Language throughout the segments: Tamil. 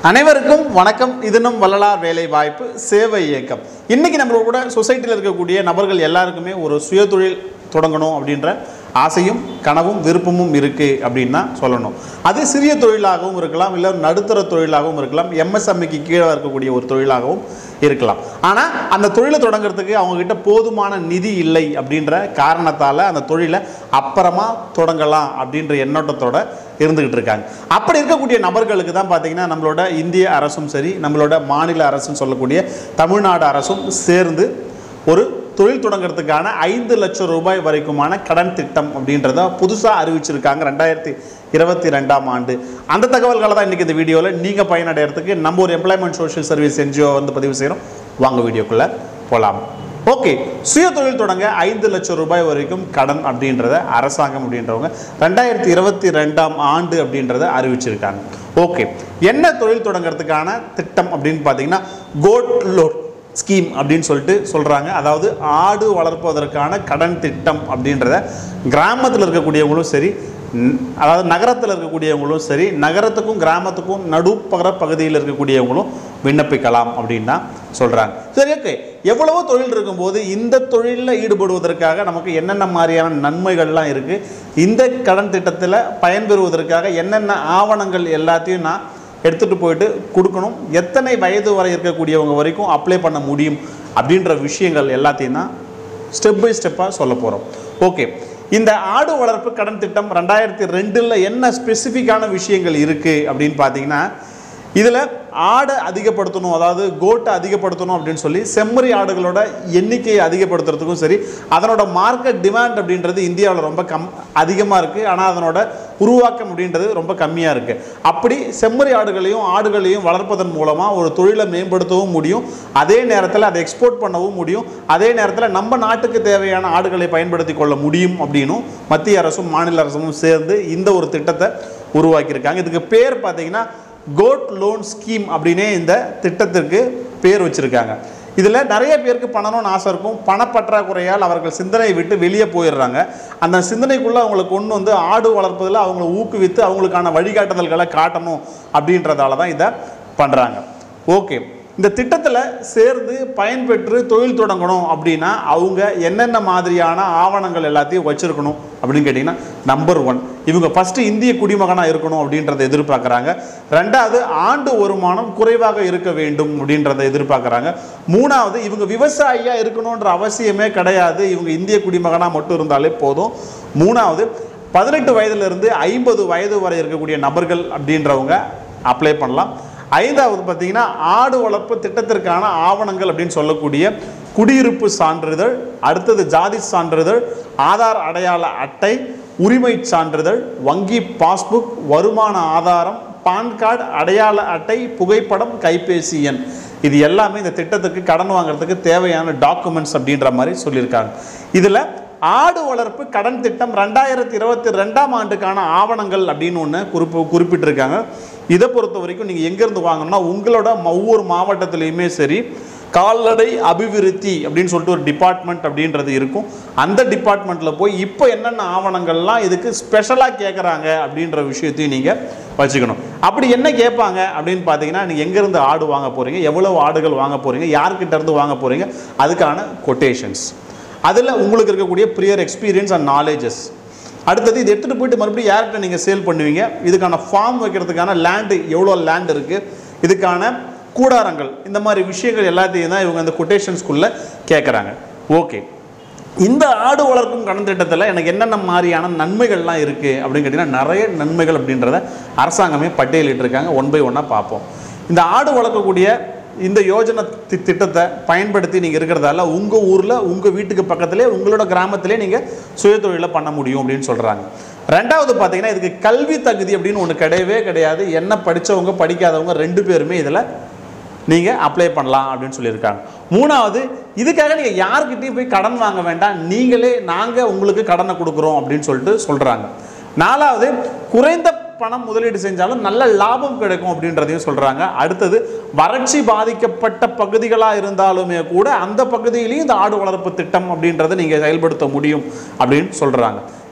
அனைவருக்கும் வணக்கம் இது நம் வள்ளலார் வேலை வாய்ப்பு சேவை இயக்கம் இன்னைக்கு நம்மளோட கூட சொசைட்டியில் இருக்கக்கூடிய நபர்கள் எல்லாருக்குமே ஒரு சுயதொழில் தொடங்கணும் அப்படின்ற ஆசையும் கனவும் விருப்பமும் இருக்கு அப்படின்னு தான் சொல்லணும் அது சிறிய தொழிலாகவும் இருக்கலாம் இல்லை நடுத்தர தொழிலாகவும் இருக்கலாம் எம்எஸ்எம்இக்கு கீழே இருக்கக்கூடிய ஒரு தொழிலாகவும் இருக்கலாம் ஆனால் அந்த தொழிலை தொடங்குறதுக்கு அவங்க கிட்ட போதுமான நிதி இல்லை அப்படின்ற காரணத்தால் அந்த தொழிலை அப்புறமா தொடங்கலாம் அப்படின்ற எண்ணோட்டத்தோட இருந்துகிட்டு இருக்காங்க அப்படி இருக்கக்கூடிய நபர்களுக்கு தான் பார்த்தீங்கன்னா நம்மளோட இந்திய அரசும் சரி நம்மளோட மாநில அரசுன்னு சொல்லக்கூடிய தமிழ்நாடு அரசும் சேர்ந்து ஒரு தொழில் தொடங்குறதுக்கான ஐந்து லட்சம் ரூபாய் வரைக்குமான கடன் திட்டம் அப்படின்றத புதுசாக அறிவிச்சிருக்காங்க ரெண்டாயிரத்தி இருபத்தி ரெண்டாம் ஆண்டு அந்த தகவல்களை தான் இன்றைக்கி இந்த வீடியோவில் நீங்கள் பயனடைகிறதுக்கு நம்ம ஒரு எம்ப்ளாய்மெண்ட் சோஷியல் சர்வீஸ் என்ஜிஓ வந்து பதிவு செய்கிறோம் வாங்க வீடியோக்குள்ளே போகலாம் ஓகே சுய தொழில் தொடங்க ஐந்து லட்சம் ரூபாய் வரைக்கும் கடன் அப்படின்றத அரசாங்கம் அப்படின்றவங்க ரெண்டாயிரத்தி இருபத்தி ரெண்டாம் ஆண்டு அப்படின்றத அறிவிச்சிருக்காங்க ஓகே என்ன தொழில் தொடங்குறதுக்கான திட்டம் அப்படின்னு பார்த்தீங்கன்னா கோட் லோட் ஸ்கீம் அப்படின்னு சொல்லிட்டு சொல்கிறாங்க அதாவது ஆடு வளர்ப்பதற்கான கடன் திட்டம் அப்படின்றத கிராமத்தில் இருக்கக்கூடியவங்களும் சரி ந- அதாவது நகரத்தில் இருக்கக்கூடியவங்களும் சரி நகரத்துக்கும் கிராமத்துக்கும் நடுப்பகர பகுதியில் இருக்கக்கூடியவங்களும் விண்ணப்பிக்கலாம் அப்படின்னு தான் சொல்கிறாங்க சரி ஓகே எவ்வளவோ தொழில் இருக்கும்போது இந்த தொழிலில் ஈடுபடுவதற்காக நமக்கு என்னென்ன மாதிரியான நன்மைகள்லாம் இருக்குது இந்த கடன் திட்டத்தில் பயன்பெறுவதற்காக என்னென்ன ஆவணங்கள் எல்லாத்தையும் நான் எடுத்துகிட்டு போயிட்டு கொடுக்கணும் எத்தனை வயது வரை இருக்கக்கூடியவங்க வரைக்கும் அப்ளை பண்ண முடியும் அப்படின்ற விஷயங்கள் எல்லாத்தையும் தான் ஸ்டெப் பை ஸ்டெப்பாக சொல்ல போகிறோம் ஓகே இந்த ஆடு வளர்ப்பு கடன் திட்டம் ரெண்டாயிரத்தி ரெண்டில் என்ன ஸ்பெசிஃபிக்கான விஷயங்கள் இருக்குது அப்படின்னு பார்த்தீங்கன்னா இதில் ஆடை அதிகப்படுத்தணும் அதாவது கோட்டை அதிகப்படுத்தணும் அப்படின்னு சொல்லி செம்மறி ஆடுகளோட எண்ணிக்கையை அதிகப்படுத்துறதுக்கும் சரி அதனோட மார்க்கெட் டிமாண்ட் அப்படின்றது இந்தியாவில் ரொம்ப கம் அதிகமாக இருக்குது ஆனால் அதனோட உருவாக்கம் அப்படின்றது ரொம்ப கம்மியாக இருக்குது அப்படி செம்மறி ஆடுகளையும் ஆடுகளையும் வளர்ப்பதன் மூலமாக ஒரு தொழிலை மேம்படுத்தவும் முடியும் அதே நேரத்தில் அதை எக்ஸ்போர்ட் பண்ணவும் முடியும் அதே நேரத்தில் நம்ம நாட்டுக்கு தேவையான ஆடுகளை பயன்படுத்தி கொள்ள முடியும் அப்படின்னும் மத்திய அரசும் மாநில அரசும் சேர்ந்து இந்த ஒரு திட்டத்தை உருவாக்கியிருக்காங்க இதுக்கு பேர் பார்த்தீங்கன்னா கோட் லோன் ஸ்கீம் அப்படின்னே இந்த திட்டத்திற்கு பேர் வச்சிருக்காங்க இதில் நிறைய பேருக்கு பண்ணணும்னு ஆசை இருக்கும் பணப்பற்றாக்குறையால் அவர்கள் சிந்தனையை விட்டு வெளியே போயிடுறாங்க அந்த சிந்தனைக்குள்ளே அவங்களை கொண்டு வந்து ஆடு வளர்ப்பதில் அவங்கள ஊக்குவித்து அவங்களுக்கான வழிகாட்டுதல்களை காட்டணும் அப்படின்றதால தான் இதை பண்ணுறாங்க ஓகே இந்த திட்டத்தில் சேர்ந்து பயன்பெற்று தொழில் தொடங்கணும் அப்படின்னா அவங்க என்னென்ன மாதிரியான ஆவணங்கள் எல்லாத்தையும் வச்சுருக்கணும் அப்படின்னு கேட்டிங்கன்னா நம்பர் ஒன் இவங்க ஃபஸ்ட்டு இந்திய குடிமகனாக இருக்கணும் அப்படின்றத எதிர்பார்க்குறாங்க ரெண்டாவது ஆண்டு வருமானம் குறைவாக இருக்க வேண்டும் அப்படின்றத எதிர்பார்க்குறாங்க மூணாவது இவங்க விவசாயியாக இருக்கணுன்ற அவசியமே கிடையாது இவங்க இந்திய குடிமகனாக மட்டும் இருந்தாலே போதும் மூணாவது பதினெட்டு வயதிலிருந்து ஐம்பது வயது வரை இருக்கக்கூடிய நபர்கள் அப்படின்றவங்க அப்ளை பண்ணலாம் ஐந்தாவது பார்த்தீங்கன்னா ஆடு வளர்ப்பு திட்டத்திற்கான ஆவணங்கள் அப்படின்னு சொல்லக்கூடிய குடியிருப்பு சான்றிதழ் அடுத்தது ஜாதி சான்றிதழ் ஆதார் அடையாள அட்டை உரிமை சான்றிதழ் வங்கி பாஸ்புக் வருமான ஆதாரம் பான் கார்டு அடையாள அட்டை புகைப்படம் கைபேசி எண் இது எல்லாமே இந்த திட்டத்துக்கு கடன் வாங்குறதுக்கு தேவையான டாக்குமெண்ட்ஸ் அப்படின்ற மாதிரி சொல்லியிருக்காங்க இதில் ஆடு வளர்ப்பு கடன் திட்டம் ரெண்டாயிரத்தி இருபத்தி ரெண்டாம் ஆண்டுக்கான ஆவணங்கள் அப்படின்னு ஒன்று குறிப்பு குறிப்பிட்டிருக்காங்க இதை பொறுத்த வரைக்கும் நீங்கள் எங்கேருந்து வாங்கணும்னா உங்களோட ம- ஒவ்வொரு மாவட்டத்துலேயுமே சரி கால்நடை அபிவிருத்தி அப்படின்னு சொல்லிட்டு ஒரு டிபார்ட்மெண்ட் அப்படின்றது இருக்கும் அந்த டிபார்ட்மெண்ட்டில் போய் இப்போ என்னென்ன ஆவணங்கள்லாம் இதுக்கு ஸ்பெஷலாக கேட்குறாங்க அப்படின்ற விஷயத்தையும் நீங்கள் வச்சுக்கணும் அப்படி என்ன கேட்பாங்க அப்படின்னு பார்த்தீங்கன்னா நீங்கள் எங்கேருந்து ஆடு வாங்க போகிறீங்க எவ்வளவு ஆடுகள் வாங்க போகிறீங்க யார்கிட்ட இருந்து வாங்க போகிறீங்க அதுக்கான கொட்டேஷன்ஸ் அதில் உங்களுக்கு இருக்கக்கூடிய ப்ரியர் எக்ஸ்பீரியன்ஸ் அண்ட் நாலேஜஸ் அடுத்தது இது எடுத்துகிட்டு போயிட்டு மறுபடியும் யார்கிட்ட நீங்கள் சேல் பண்ணுவீங்க இதுக்கான ஃபார்ம் வைக்கிறதுக்கான லேண்டு எவ்வளோ லேண்ட் இருக்குது இதுக்கான கூடாரங்கள் இந்த மாதிரி விஷயங்கள் எல்லாத்தையும் தான் இவங்க அந்த கொட்டேஷன்ஸ்குள்ளே கேட்குறாங்க ஓகே இந்த ஆடு வளர்க்கும் கடன் திட்டத்தில் எனக்கு என்னென்ன மாதிரியான நன்மைகள்லாம் இருக்குது அப்படின்னு கேட்டிங்கன்னா நிறைய நன்மைகள் அப்படின்றத அரசாங்கமே பட்டியலிட்டிருக்காங்க ஒன் பை ஒன்னாக பார்ப்போம் இந்த ஆடு வளர்க்கக்கூடிய இந்த யோஜனை தி திட்டத்தை பயன்படுத்தி நீங்கள் இருக்கிறதால உங்கள் ஊரில் உங்கள் வீட்டுக்கு பக்கத்திலே உங்களோட கிராமத்திலே நீங்கள் சுயதொழிலை பண்ண முடியும் அப்படின்னு சொல்கிறாங்க ரெண்டாவது பார்த்தீங்கன்னா இதுக்கு கல்வி தகுதி அப்படின்னு ஒன்று கிடையவே கிடையாது என்ன படித்தவங்க படிக்காதவங்க ரெண்டு பேருமே இதில் நீங்கள் அப்ளை பண்ணலாம் அப்படின்னு சொல்லியிருக்காங்க மூணாவது இதுக்காக நீங்கள் யார்கிட்டயும் போய் கடன் வாங்க வேண்டாம் நீங்களே நாங்கள் உங்களுக்கு கடனை கொடுக்குறோம் அப்படின்னு சொல்லிட்டு சொல்கிறாங்க நாலாவது குறைந்த பணம் முதலீடு செஞ்சாலும் நல்ல லாபம் கிடைக்கும் அப்படின்றதையும் சொல்கிறாங்க அடுத்தது வறட்சி பாதிக்கப்பட்ட பகுதிகளாக இருந்தாலுமே கூட அந்த பகுதியிலையும் இந்த ஆடு வளர்ப்பு திட்டம் அப்படின்றத நீங்கள் செயல்படுத்த முடியும் அப்படின்னு சொல்கிறாங்க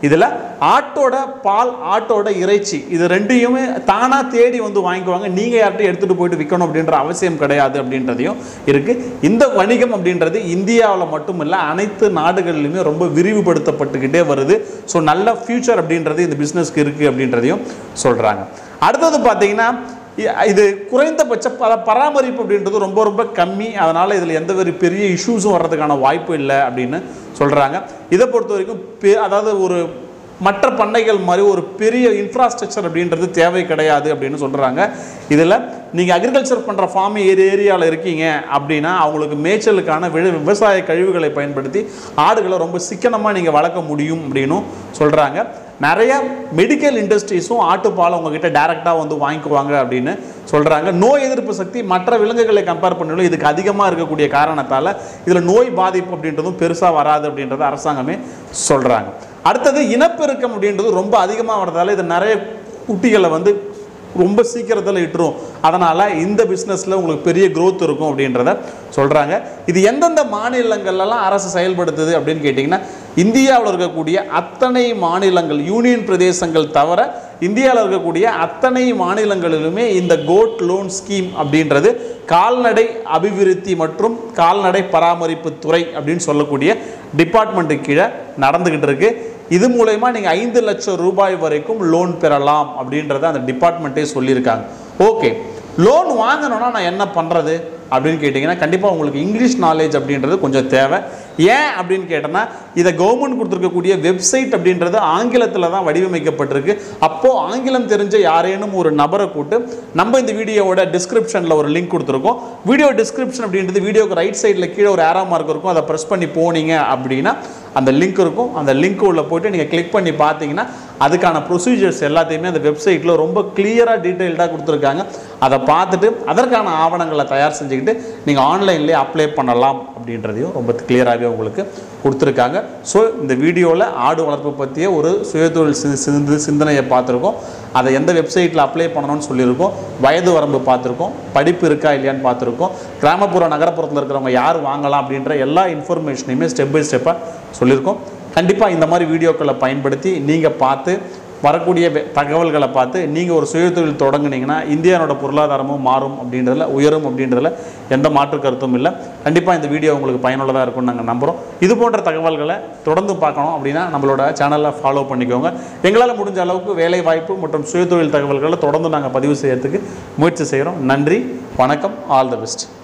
இதில் ஆட்டோட பால் ஆட்டோட இறைச்சி இது ரெண்டையுமே தானாக தேடி வந்து வாங்கிக்குவாங்க நீங்கள் யார்கிட்ட எடுத்துகிட்டு போயிட்டு விற்கணும் அப்படின்ற அவசியம் கிடையாது அப்படின்றதையும் இருக்குது இந்த வணிகம் அப்படின்றது இந்தியாவில் மட்டும் இல்லை அனைத்து நாடுகளிலுமே ரொம்ப விரிவுபடுத்தப்பட்டுக்கிட்டே வருது ஸோ நல்ல ஃபியூச்சர் அப்படின்றது இந்த பிஸ்னஸ்க்கு இருக்குது அப்படின்றதையும் சொல்கிறாங்க அடுத்தது பார்த்தீங்கன்னா இ- இது குறைந்தபட்ச பர பராமரிப்பு அப்படின்றது ரொம்ப ரொம்ப கம்மி அதனால் இதில் எந்த ஒரு பெரிய இஷ்யூஸும் வர்றதுக்கான வாய்ப்பு இல்லை அப்படின்னு சொல்கிறாங்க இதை பொறுத்த வரைக்கும் பெ அதாவது ஒரு மற்ற பண்ணைகள் மாதிரி ஒரு பெரிய இன்ஃப்ராஸ்ட்ரக்சர் அப்படின்றது தேவை கிடையாது அப்படின்னு சொல்கிறாங்க இதில் நீங்கள் அக்ரிகல்ச்சர் பண்ணுற ஃபார்ம் ஏரி ஏரியாவில் இருக்கீங்க அப்படின்னா அவங்களுக்கு மேய்ச்சலுக்கான விழ விவசாய கழிவுகளை பயன்படுத்தி ஆடுகளை ரொம்ப சிக்கனமாக நீங்கள் வளர்க்க முடியும் அப்படின்னும் சொல்கிறாங்க நிறைய மெடிக்கல் இண்டஸ்ட்ரீஸும் ஆட்டுப்பாலை உங்ககிட்ட டைரெக்டாக வந்து வாங்கிக்குவாங்க அப்படின்னு சொல்கிறாங்க நோய் எதிர்ப்பு சக்தி மற்ற விலங்குகளை கம்பேர் பண்ணலும் இதுக்கு அதிகமாக இருக்கக்கூடிய காரணத்தால் இதில் நோய் பாதிப்பு அப்படின்றதும் பெருசாக வராது அப்படின்றத அரசாங்கமே சொல்கிறாங்க அடுத்தது இனப்பெருக்கம் அப்படின்றது ரொம்ப அதிகமாக வரதால இது நிறைய குட்டிகளை வந்து ரொம்ப சீக்கிரத்தில் இட்டுரும் அதனால் இந்த பிஸ்னஸில் உங்களுக்கு பெரிய growth இருக்கும் அப்படின்றத சொல்கிறாங்க இது எந்தெந்த மாநிலங்கள்லாம் அரசு செயல்படுத்துது அப்படின்னு கேட்டிங்கன்னா இந்தியாவில் இருக்கக்கூடிய அத்தனை மாநிலங்கள் யூனியன் பிரதேசங்கள் தவிர இந்தியாவில் இருக்கக்கூடிய அத்தனை மாநிலங்களிலுமே இந்த கோட் லோன் ஸ்கீம் அப்படின்றது கால்நடை அபிவிருத்தி மற்றும் கால்நடை பராமரிப்பு துறை அப்படின்னு சொல்லக்கூடிய டிபார்ட்மெண்ட்டு கீழே நடந்துக்கிட்டு இருக்கு இது மூலயமா நீங்கள் ஐந்து லட்சம் ரூபாய் வரைக்கும் லோன் பெறலாம் அப்படின்றத அந்த டிபார்ட்மெண்ட்டே சொல்லியிருக்காங்க ஓகே லோன் வாங்கணும்னா நான் என்ன பண்ணுறது அப்படின்னு கேட்டிங்கன்னா கண்டிப்பாக உங்களுக்கு இங்கிலீஷ் நாலேஜ் அப்படின்றது கொஞ்சம் தேவை ஏன் அப்படின்னு கேட்டோன்னா இதை கவர்மெண்ட் கொடுத்துருக்கக்கூடிய வெப்சைட் அப்படின்றது ஆங்கிலத்தில் தான் வடிவமைக்கப்பட்டிருக்கு அப்போது ஆங்கிலம் தெரிஞ்ச யாரேனும் ஒரு நபரை கூட்டு நம்ம இந்த வீடியோவோட டிஸ்கிரிப்ஷனில் ஒரு லிங்க் கொடுத்துருக்கோம் வீடியோ டிஸ்கிரிப்ஷன் அப்படின்றது வீடியோக்கு ரைட் சைடில் கீழே ஒரு ஆரோ மார்க் இருக்கும் அதை ப்ரெஸ் பண்ணி போனீங்க அப்படின்னா அந்த லிங்க் இருக்கும் அந்த லிங்க் உள்ள போயிட்டு நீங்கள் கிளிக் பண்ணி பார்த்தீங்கன்னா அதுக்கான ப்ரொசீஜர்ஸ் எல்லாத்தையுமே அந்த வெப்சைட்டில் ரொம்ப கிளியராக டீட்டெயில்டாக கொடுத்துருக்காங்க அதை பார்த்துட்டு அதற்கான ஆவணங்களை தயார் செஞ்சுக்கிட்டு நீங்கள் ஆன்லைன்லேயே அப்ளை பண்ணலாம் அப்படின்றதையும் ரொம்ப கிளியராகவே உங்களுக்கு கொடுத்துருக்காங்க ஸோ இந்த வீடியோவில் ஆடு வளர்ப்பு பற்றிய ஒரு சுயதொழில் சி- சிந்து சிந்தனையை பார்த்துருக்கோம் அதை எந்த வெப்சைட்டில் அப்ளை பண்ணணும்னு சொல்லியிருக்கோம் வயது வரம்பு பார்த்துருக்கோம் படிப்பு இருக்கா இல்லையான்னு பார்த்துருக்கோம் கிராமப்புற நகரப்புறத்தில் இருக்கிறவங்க யார் வாங்கலாம் அப்படின்ற எல்லா இன்ஃபர்மேஷனையுமே ஸ்டெப் பை ஸ்டெப்பாக சொல்லியிருக்கோம் கண்டிப்பாக இந்த மாதிரி வீடியோக்களை பயன்படுத்தி நீங்கள் பார்த்து வரக்கூடிய வெ- தகவல்களை பார்த்து நீங்கள் ஒரு சுயதொழில் தொடங்குனீங்கன்னா இந்தியாவோட பொருளாதாரமும் மாறும் அப்படின்றதுல உயரும் அப்படின்றதுல எந்த மாற்று கருத்தும் இல்லை கண்டிப்பாக இந்த வீடியோ உங்களுக்கு பயனுள்ளதாக இருக்கும்னு நாங்கள் நம்புகிறோம் இது போன்ற தகவல்களை தொடர்ந்து பார்க்கணும் அப்படின்னா நம்மளோட சேனலை ஃபாலோ பண்ணிக்கோங்க எங்களால் முடிஞ்ச அளவுக்கு வேலை வாய்ப்பு மற்றும் சுயதொழில் தகவல்களை தொடர்ந்து நாங்கள் பதிவு செய்யறதுக்கு முயற்சி செய்கிறோம் நன்றி வணக்கம் ஆல் தி பெஸ்ட்